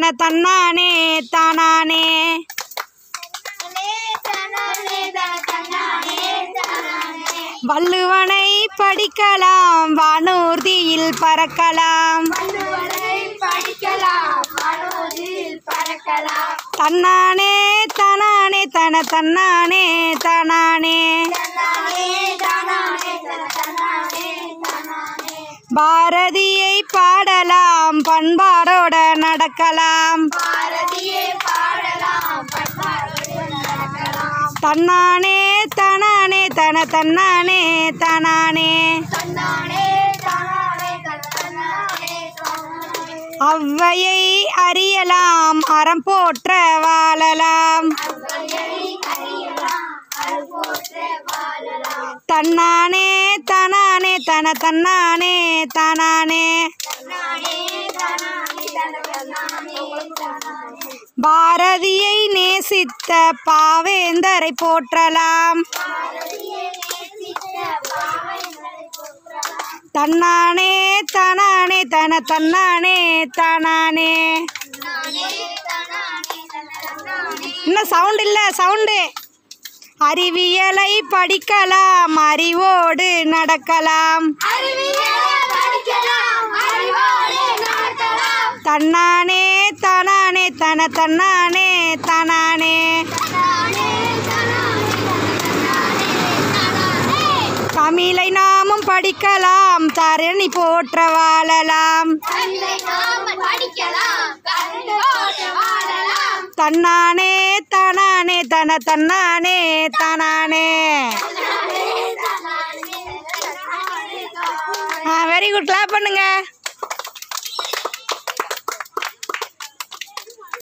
தன தன்னானே தானானே வள்ளுவனை படிக்கலாம் வானூர்தியில் பறக்கலாம் தன்னானே தானானே தன தன்னானே தானானே பாரதியை பாடலாம் பண்பாடோட நடக்கலாம் தன்னானே தானானே தன தன்னானே தானானே அவ்வையை அறியலாம் அறம் போற்ற வாழலாம் தன்னானே தானானே தன தன்னானே தானானே பாரதியை நேசித்த பாவேந்தரை போற்றலாம் தன்னானே தானானே தன தன்னானே தானானே இன்னும் சவுண்ட் இல்லை சவுண்டு அறிவியலை படிக்கலாம் அறிவோடு நடக்கலாம் தன்னானே தானானே தன தன்னானே தானானே தமிழை நாமும் படிக்கலாம் தரணி போற்ற வாழலாம் தன்னானே தானானே தன தன்னானே தானானே வெரி குட் கிளாப் பண்ணுங்க